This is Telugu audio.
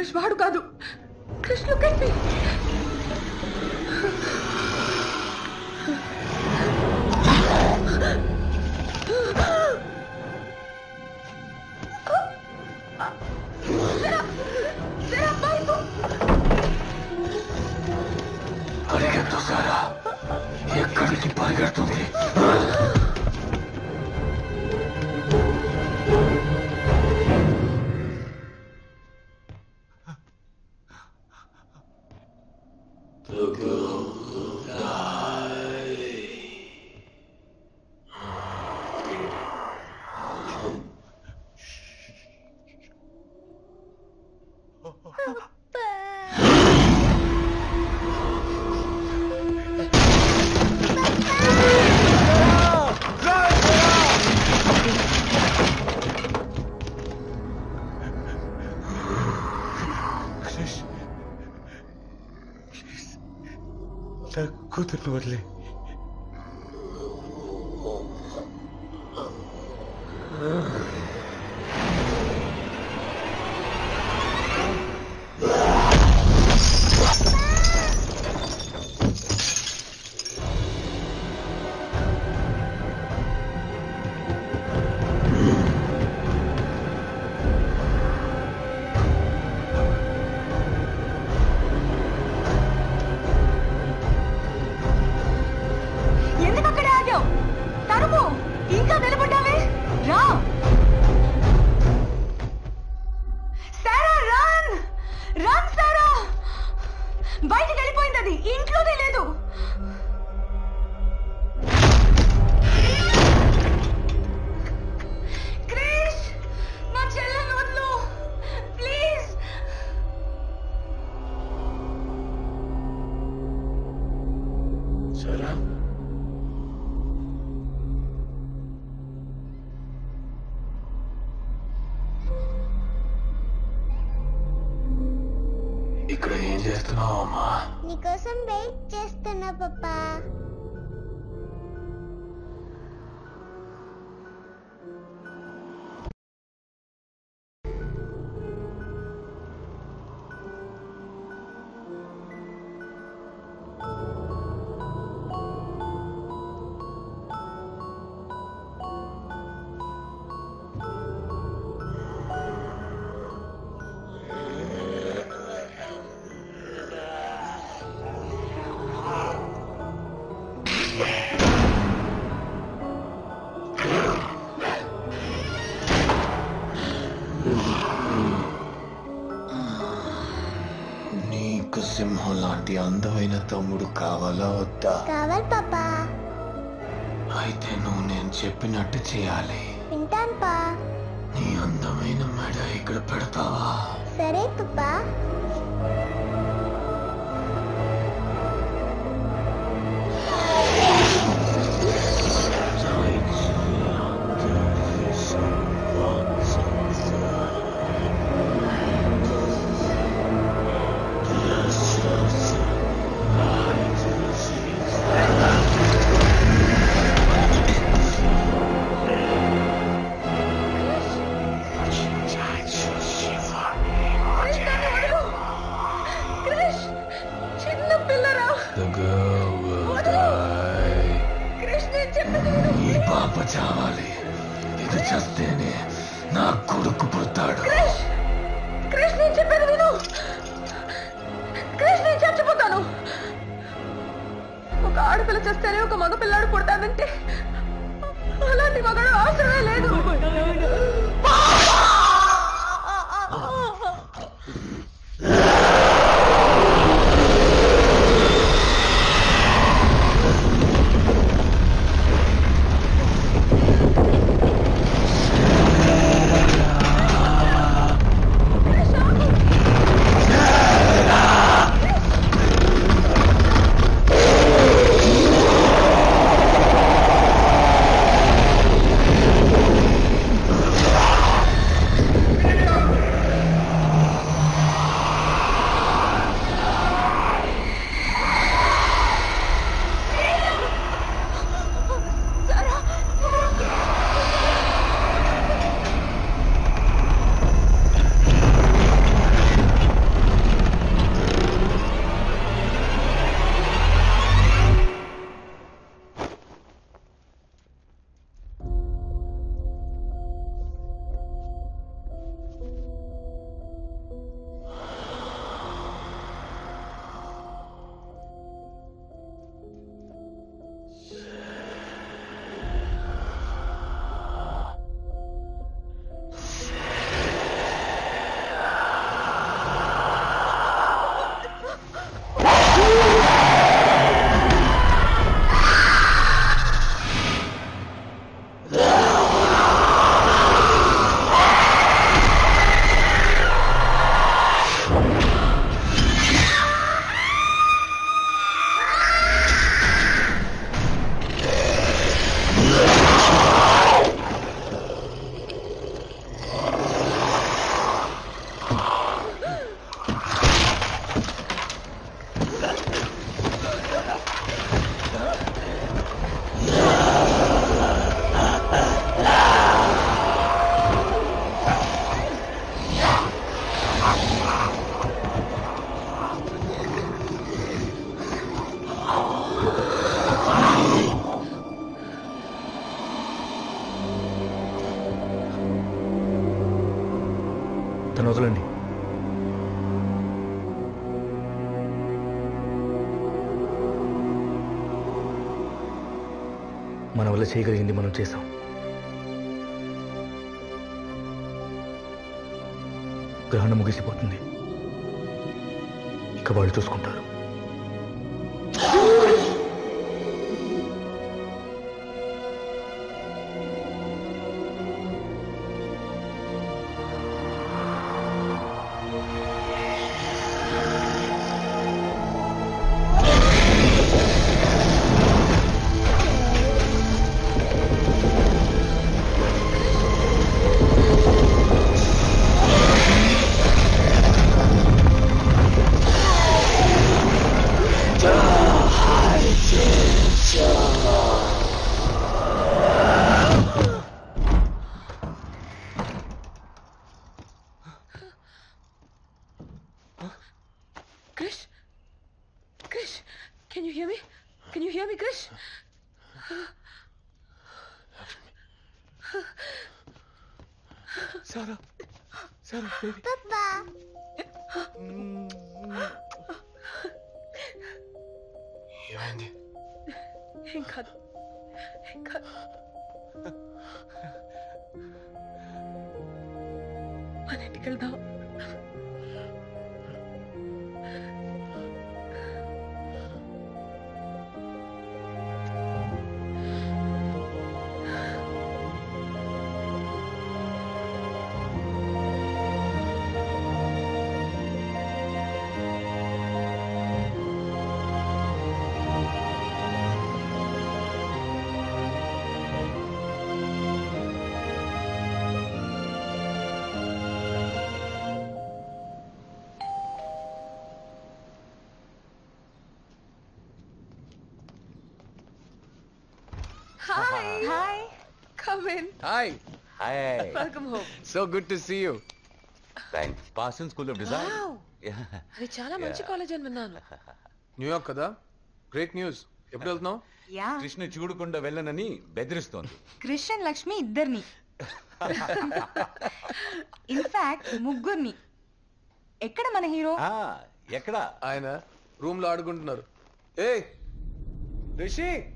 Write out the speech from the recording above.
క్రిష్ వాడు కాదు క్రిష్ లుక్ ఎట్ మీ పరిగెత్తు సారా ఎక్కడికి పరిగెడుతుంది నా కూతుర్ని వదిలే ఎందుకు అక్కడే ఆగావు తరుము ఇంకా నిలబడ్డావే రా సారా రన్ రన్ సారా బయటికి వెళ్ళిపోయింది అది ఇంట్లోనే లేదు క్రిష్ నా చెల్లెలు వదిలు ప్లీజ్ సరా ఇక్కడ ఏం చేస్తున్నావు అమ్మా నీకోసం వెయిట్ చేస్తున్నా పప్పా నీకు సింహం లాంటి అందమైన తమ్ముడు కావాలా వద్దా కావాలి పాపా అయితే నువ్వు నేను చెప్పినట్టు చేయాలి వింటాను పా నీ అందమైన మెడ ఇక్కడ పెడతావా సరే పప్పా క్రిష్ చిన్న పిల్లరా The girl will die. Krish నేను చెప్పేది విను. ఈ పాప చావాలి ఇది చస్తేనే నా కొడుకు పుడతాడు క్రిష్ క్రిష్ నేను చెప్పేది విను క్రిష్ నేను చచ్చిపోతాను ఒక ఆడపిల్ల చేస్తేనే ఒక మగ పిల్లాడు పుడతానంటే అలాంటి మగాడు అవసరమే లేదు ఆ తను వదలండి మన వల్ల చేయగలిగింది మనం చేసాం గ్రహణం ముగిసిపోతుంది ఇక వాళ్ళు చూసుకుంటారు Krish? Krish, can you hear me? Can you hear me, Krish? Sara Sara baby papa ఏమైంది ఏం కాదు ఏం కాదు మన ఇంటికి వెళ్దాం hi hi come in Hi. Hi. Welcome home So good to see you. Thanks. Parsons School of Design. Wow Yeah. అది చాలా మంచి Yeah. కాలేజ్ అని విన్నాను న్యూయార్క్ కదా గ్రేట్ న్యూస్ ఎప్పుడు వెళ్తున్నావు యా కృష్ణ చూడకుండా వెళ్ళనని బెదిరిస్తోంది క్రిష్ అండ్ లక్ష్మి ఇద్దరిని ఇన్ఫాక్ట్ ముగ్గురిని ఎక్కడ మన హీరో ఆ, ఎక్కడ ఆయన రూమ్ లో ఆడుకుంటున్నారు ఏ రిషి